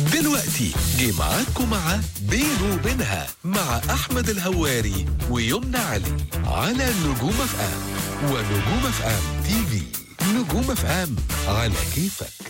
دلوقتي جه معاكم مع بينه وبينها مع أحمد الهواري ويمنى علي على نجوم اف ام ونجوم اف ام تي في نجوم اف ام على كيفك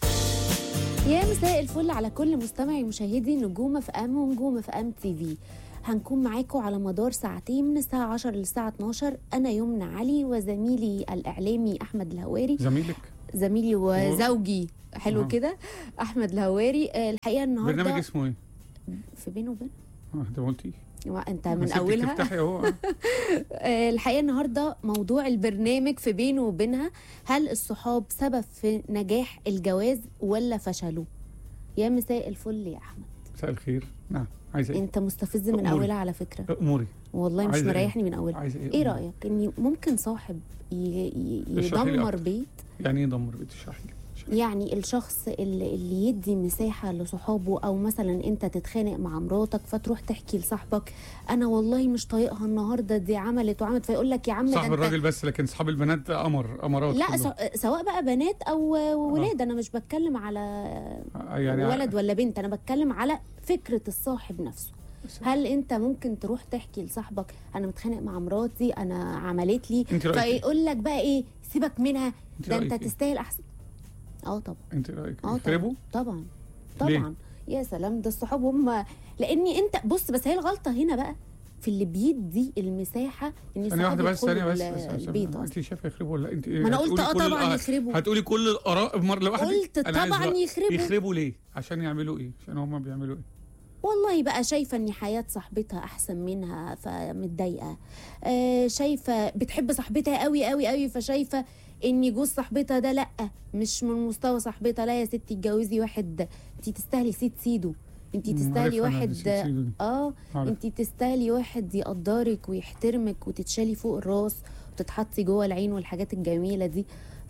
يا مساء الفل على كل مستمعي ومشاهدي نجوم في ام ونجوم في ام تي في هنكون معاكم على مدار ساعتين من الساعة 10 للساعة 12 أنا يمنى علي وزميلي الإعلامي أحمد الهواري زميلك زميلي وزوجي حلو أها. كده أحمد الهواري آه، الحقيقة برنامج النهاردة اسمه ايه؟ في بينه وبين اه ده ما قلتيش أنت أنا من سبتك أولها تفتحي اهو آه. آه، الحقيقه النهارده موضوع البرنامج في بينه وبينها هل الصحاب سبب في نجاح الجواز ولا فشله يا مساء الفل يا احمد مساء الخير نعم عايزه ايه؟ انت مستفز من أموري. اولها على فكره اموري والله مش عايزة إيه؟ مريحني من اولها عايزه ايه؟ ايه أموري. رايك ان ممكن صاحب ي- ي- اشرحي لي يدمر أكتر. بيت يعني ايه دمر بيت اشرحي لي اشرحي لي. يعني الشخص اللي, اللي يدي مساحة لصحابه أو مثلا أنت تتخانق مع مراتك فتروح تحكي لصاحبك أنا والله مش طايقها النهاردة دي عملت وعملت فيقول لك يا عم ده صاحب أنت الراجل بس لكن صحاب البنات قمر قمرات لا كلهم. سو- سواء بقى بنات او ولاد انا مش بتكلم على آه، يعني ولد ولا بنت انا بتكلم على فكره الصاحب نفسه هل انت ممكن تروح تحكي لصاحبك انا متخانق مع مراتي انا عملت لي انت رايك إيه؟ فيقول لك بقى ايه سيبك منها انت ده رأيك انت إيه؟ تستاهل احسن اه طبعا انت رايك اه يخربوا؟ طبعا طبعا ليه؟ طبعا يا سلام ده الصحاب هم لاني انت بص بس هي الغلطه هنا بقى في اللي بيدي المساحه ان ثانية الصحاب واحدة بس يدخلوا ثانية بس, ال- بس, بس البيت أصلاً. انت شايفه يخربوا ولا انت ما أنا قلت هتقولي آه كل طبعاً الآراء- يخربوا. هتقولي كل الاراء مره لوحدك قلت أنا عايز طبعاً رأي. يخربوا. يخربوا ليه؟ عشان يعملوا ايه؟ عشان هم بيعملوا ايه؟ والله بقى شايفه ان حياه صاحبتها احسن منها فمتضايقه آه شايفه بتحب صاحبتها قوي قوي قوي فشايفه ان جوز صاحبتها ده لا مش من مستوى صاحبتها لا يا ستي اتجوزي واحد انت تستاهلي سيد سيدو انت مم، تستاهلي عارفها أنا واحد دي ست سيدو دي. اه عارف. انت تستاهلي واحد يقدرك ويحترمك وتتشالي فوق الراس وتتحطي جوه العين والحاجات الجميله دي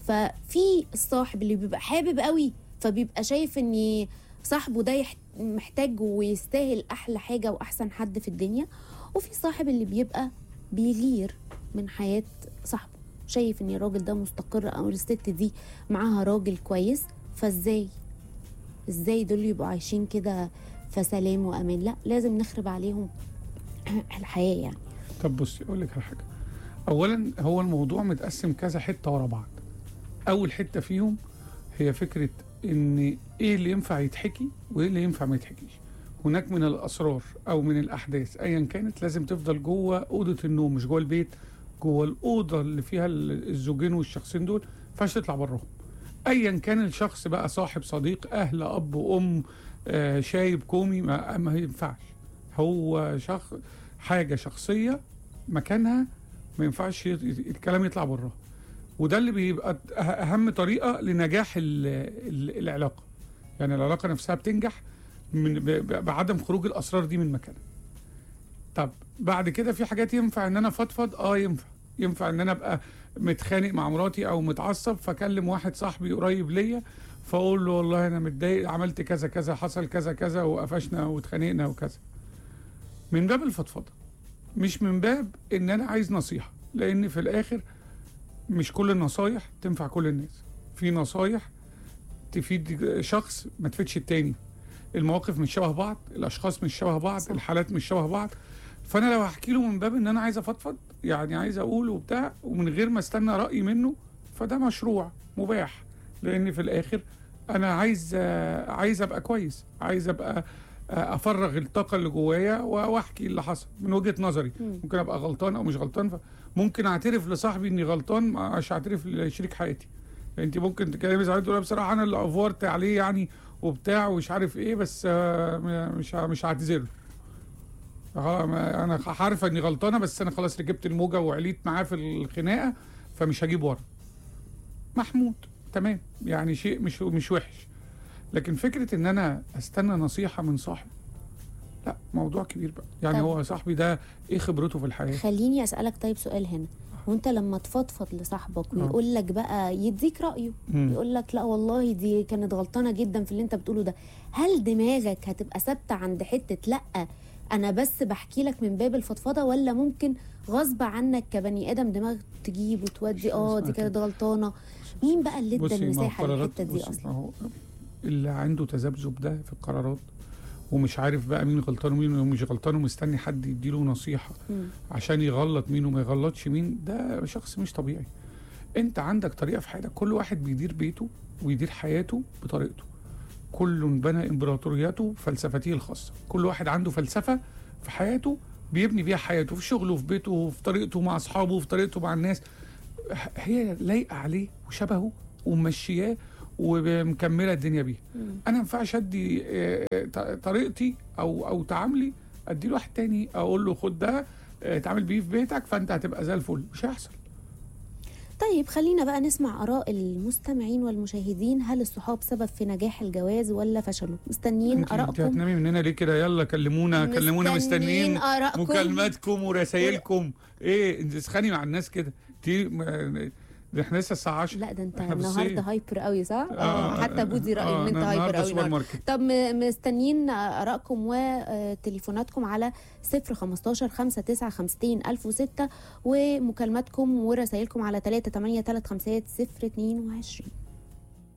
ففي الصاحب اللي بيبقى حابب قوي فبيبقى شايف ان صاحبه ده يحت- محتاج ويستاهل احلى حاجه واحسن حد في الدنيا وفي صاحب اللي بيبقى بيغير من حياه صاحبه شايف ان الراجل ده مستقر او الست دي معاها راجل كويس فازاي ازاي دول يبقوا عايشين كده في سلام وامان لا لازم نخرب عليهم الحياه يعني طب بصي اقول لك على حاجه اولا هو الموضوع متقسم كذا حته ورا بعض اول حته فيهم هي فكره ان ايه اللي ينفع يتحكي وايه اللي ينفع ما يتحكيش هناك من الاسرار او من الاحداث ايا كانت لازم تفضل جوه اوضه النوم مش جوه البيت جوه الاوضه اللي فيها ال- الزوجين والشخصين دول ما ينفعش تطلع براهم ايا كان الشخص بقى صاحب صديق اهل اب وام آه شايب كومي ما, ما ينفعش هو شخص حاجه شخصيه مكانها ما ينفعش يت- الكلام يطلع براها وده اللي بيبقى أه- اهم طريقه لنجاح ال ال العلاقه يعني العلاقه نفسها بتنجح من ب- ب- بعدم خروج الاسرار دي من مكانها طب بعد كده في حاجات ينفع ان انا افضفض اه ينفع ينفع ان انا ابقى متخانق مع مراتي او متعصب فاكلم واحد صاحبي قريب ليا فاقول له والله انا متضايق عملت كذا كذا حصل كذا كذا وقفشنا واتخانقنا وكذا من باب الفضفضه مش من باب ان انا عايز نصيحه لان في الاخر مش كل النصايح تنفع كل الناس في نصايح تفيد شخص ما تفيدش التاني المواقف مش شبه بعض الاشخاص مش شبه بعض صح. الحالات مش شبه بعض فانا لو هحكي له من باب ان انا عايز افضفض يعني عايز اقول وبتاع ومن غير ما استنى راي منه فده مشروع مباح لان في الاخر انا عايز آه، عايز ابقى كويس عايز ابقى آه، افرغ الطاقه اللي جوايا و- واحكي اللي حصل من وجهه نظري مم. ممكن ابقى غلطان او مش غلطان ممكن اعترف لصاحبي اني غلطان مش هعترف لشريك حياتي انت ممكن تكلمي صاحبتي تقول لها بصراحه انا اللي افورت عليه يعني وبتاع ومش عارف ايه بس آه، م- مش ه- مش هعتذر له آه، ما- انا عارفه اني غلطانه بس انا خلاص ركبت الموجه وعليت معاه في الخناقه فمش هجيب ورا محمود تمام يعني شيء مش مش وحش لكن فكره ان انا استنى نصيحه من صاحب لا موضوع كبير بقى يعني طب. هو صاحبي ده ايه خبرته في الحياه خليني اسالك طيب سؤال هنا وانت لما تفضفض لصاحبك آه. ويقول لك بقى يديك رايه مم. يقول لك لا والله دي كانت غلطانه جدا في اللي انت بتقوله ده هل دماغك هتبقى ثابته عند حته لا انا بس بحكي لك من باب الفضفضه ولا ممكن غصب عنك كبني ادم دماغك تجيب وتودي مش اه دي اسمها كانت كده. غلطانه مين بقى اللي ادى بصي ما هو المساحه قرارات للحته دي بصي، اصلا ما هو اللي عنده تذبذب ده في القرارات ومش عارف بقى مين غلطان ومين مش غلطان ومستني حد يديله نصيحه مم. عشان يغلط مين وما يغلطش مين ده شخص مش طبيعي انت عندك طريقه في حياتك كل واحد بيدير بيته ويدير حياته بطريقته كل بنى امبراطوريته فلسفته الخاصه كل واحد عنده فلسفه في حياته بيبني بيها حياته في شغله في بيته في طريقته مع اصحابه في طريقته مع الناس ه- هي لايقه عليه وشبهه وممشياه ومكمله الدنيا بيه مم. انا ما ينفعش ادي آه، ط- طريقتي او او تعاملي ادي له واحد تاني اقول له خد ده آه، اتعامل بيه في بيتك فانت هتبقى زي الفل مش هيحصل طيب خلينا بقى نسمع آراء المستمعين والمشاهدين هل الصحاب سبب في نجاح الجواز ولا فشله مستنيين انت انت آرائكم هتنامي مننا ليه كده يلا كلمونا كلمونا مستنيين آرائكم مكالماتكم ورسايلكم ايه انت تسخني مع الناس كده تي م- ده احنا لسه الساعه 10 لا ده انت احنا في النهارده الصيف. هايبر قوي صح؟ آه، اه حتى بودي رأي آه، ان انت أنا هايبر النهاردة قوي سوبر النهاردة. ماركت طب م- مستنيين آرائكم وتليفوناتكم على 015 59 1006 ومكالماتكم ورسائلكم على 3 8 3 5 0 22